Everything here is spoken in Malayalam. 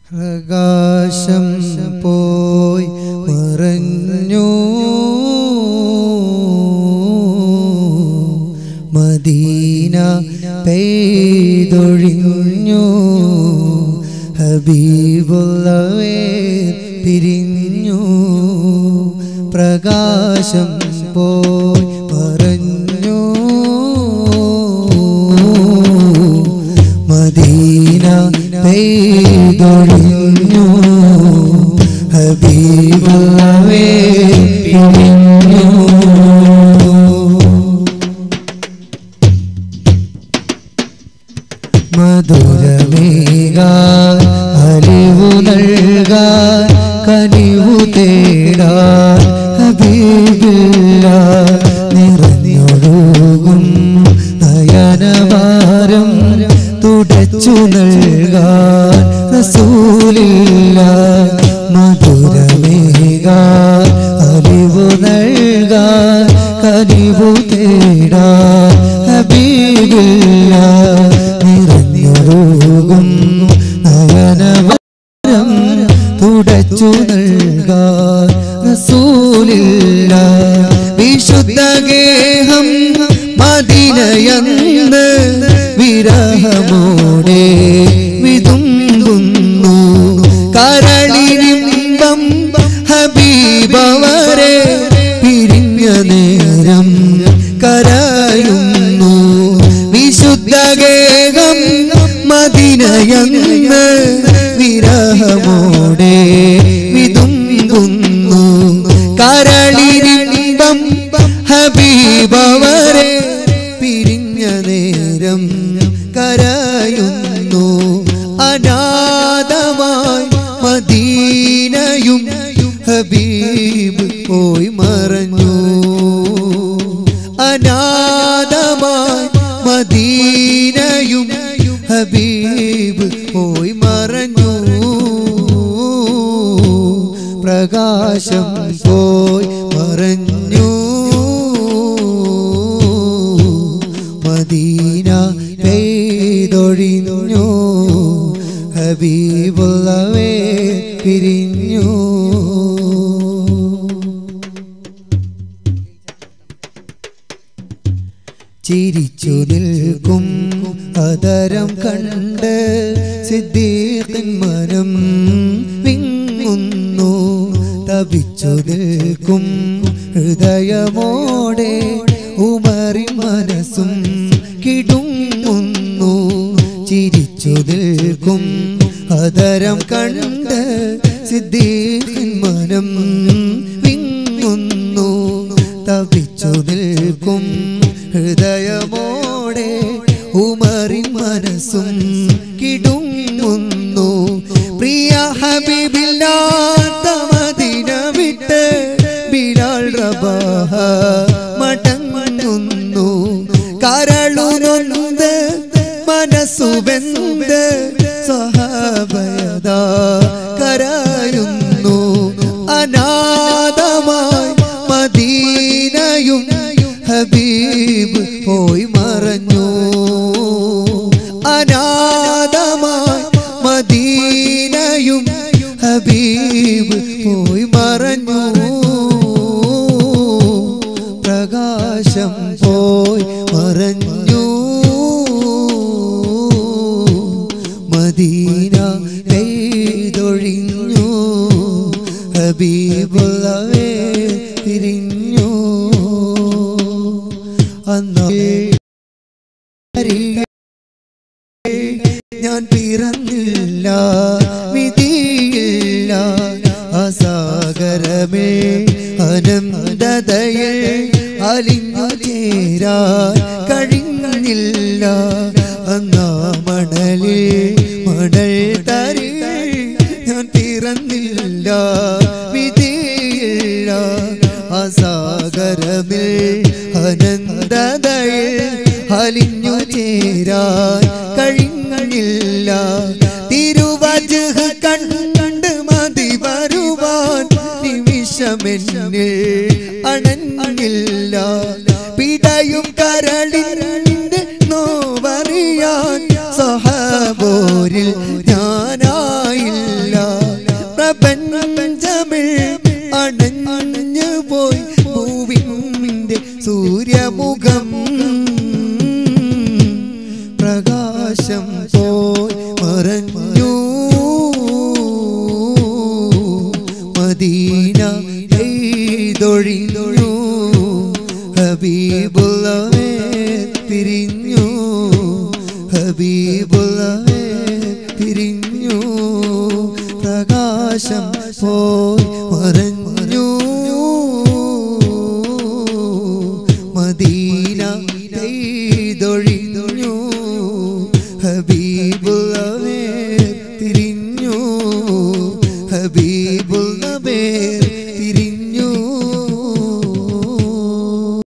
പ്രകാശം പോയി മറഞ്ഞു മദീന പെയ്തൊഴിഞ്ഞു ഹബീബുള്ളവേ പിരിഞ്ഞു പ്രകാശം പോയി മറഞ്ഞു മദീന പെയ്തൊഴിഞ്ഞു ഹബീബുള്ളവേ പിരിഞ്ഞു മധുരമേകാൻ അലിവു നൽകാൻ കനിവു തേടാൻ ഹബീബില്ല നിറഞ്ഞൊഴുകും നയനവാരം തുടച്ചു നൽകാൻ റസൂലില്ല മധുരമേകാൻ അലിവു നൽകാൻ കനിവു തേടാൻ ഹബീബില്ല നിറഞ്ഞൊഴുകും നയനവരം തുടച്ചു നൽകാൻ റസൂലില്ല വിശുദ്ധ ഗേഹം മദിനയന്ന് വിരഹമോടെ വിതുമ്പുന്നു കരളിരിമ്പം ഹബീബവരെ പിരിഞ്ഞ നേരം കരയുന്നു വിശുദ്ധ ഗേഹം മദിനയന്ന് വിരഹമോടെ വിതുമ്പുന്നു കരളിരിമ്പം ഹബീബവരെ പിരിഞ്ഞ നേരം കരയുന്നു അനാഥമായി മദീനയും ഹബീബ് പോയി മറഞ്ഞു അനാഥമായി മദീനയും ഹബീബ് പോയി മറഞ്ഞു പ്രകാശം പോയി മറഞ്ഞു മദീന പെയ്തൊഴിഞ്ഞു ഹബീബുള്ളവേ പിരിഞ്ഞു ചിരിച്ചു നിൽക്കും അതരം കണ്ട് സിദ്ദീഖിൻ മനം വിങ്ങുന്നു തപിച്ചു നിൽക്കും ഹൃദയമോടെ ഉമറി മനസ്സും കിടുങ്ങുന്നു ചിരിച്ചു നിൽക്കും അതരം കണ്ട് സിദ്ദീഖിൻ മനം വിങ്ങുന്നു തപിച്ചു നിൽക്കും ഹൃദയമോടെ ഉമറിൻ മനസ്സും കിടുങ്ങുന്നു പ്രിയ ഹബീബില്ലാത്ത മദീന വിട്ട് ബിലാൽ റബാഹ മടങ്ങുന്നു കരളുനൊന്ത് മനസ്സുവെന്ത് സഹാബയതാ കരയുന്നു അനാഥമായി മദീനയും ഹബീബ് പോയി മറഞ്ഞു അനാഥമായി മദീനയും ഹബീബ് പോയി മറഞ്ഞു പ്രകാശം പോയി മറഞ്ഞു മദീന പെയ്തൊഴിഞ്ഞു ഹബീബുള്ളവേ തിരിഞ്ഞു അന്നരികെ ഞാൻ പിറന്നില്ല വിധിയില്ല അസാഗരമേ അനന്തതയെ അലിഞ്ഞു ചേരാൻ കഴിഞ്ഞില്ല അന്നാ മണലിൽ മണൽ തരി ഞാൻ പിറന്നില്ല വിധിയില്ല അസാഗരമിൽ അനന്തതയെ അലിഞ്ഞു ചേരാൻ കഴിഞ്ഞില്ല തിരുവജ് കണ്ട് മതി വരുവാൻ നിമിഷമെന്നിൽ അണഞ്ഞില്ല പിടയും കരളിന്റെ നോവറിയാൻ സഹബോരിൽ ഞാനായില്ല പ്രകാശം പോയി മറഞ്ഞു മദീന എയ്തൊഴിഞ്ഞു ഹബീബുള്ളവേ പിരിഞ്ഞു ഹബീബുള്ളവേ പിരിഞ്ഞു പ്രകാശം പോയി മറഞ്ഞു മദീന